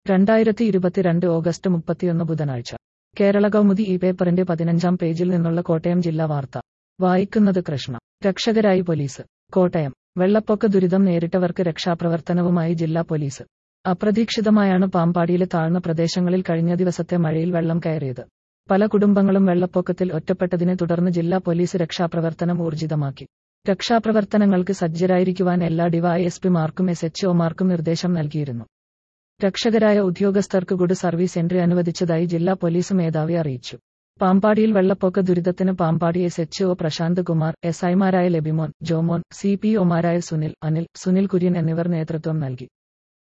രണ്ടായിരത്തി ഇരുപത്തിരണ്ട് ഓഗസ്റ്റ് മുപ്പത്തിയൊന്ന് ബുധനാഴ്ച കേരള കൗമുദി ഈ പേപ്പറിന്റെ പതിനഞ്ചാം പേജിൽ നിന്നുള്ള കോട്ടയം ജില്ലാ വാർത്ത വായിക്കുന്നത് കൃഷ്ണ രക്ഷകരായി പോലീസ് കോട്ടയം വെള്ളപ്പൊക്ക ദുരിതം നേരിട്ടവർക്ക് രക്ഷാപ്രവർത്തനവുമായി ജില്ലാ പോലീസ് അപ്രതീക്ഷിതമായാണ് പാമ്പാടിയിലെ താഴ്ന്ന പ്രദേശങ്ങളിൽ കഴിഞ്ഞ ദിവസത്തെ മഴയിൽ വെള്ളം കയറിയത് പല കുടുംബങ്ങളും വെള്ളപ്പൊക്കത്തിൽ ഒറ്റപ്പെട്ടതിനെ തുടർന്ന് ജില്ലാ പോലീസ് രക്ഷാപ്രവർത്തനം ഊർജിതമാക്കി രക്ഷാപ്രവർത്തനങ്ങൾക്ക് സജ്ജരായിരിക്കുവാൻ എല്ലാ ഡിവൈഎസ്പിമാർക്കും എസ് എച്ച് ഒമാർക്കും നിർദ്ദേശം നൽകിയിരുന്നു രക്ഷകരായ ഉദ്യോഗസ്ഥർക്ക് ഗുഡ് സർവീസ് എൻട്രി അനുവദിച്ചതായി ജില്ലാ പോലീസ് മേധാവി അറിയിച്ചു പാമ്പാടിയിൽ വെള്ളപ്പൊക്ക ദുരിതത്തിന് Pampady S H O Prashanth Kumar S ഐമാരായ ലബിമോൻ ജോമോൻ സി പി ഒമാരായ സുനിൽ അനിൽ സുനിൽ കുര്യൻ എന്നിവർ നേതൃത്വം നൽകി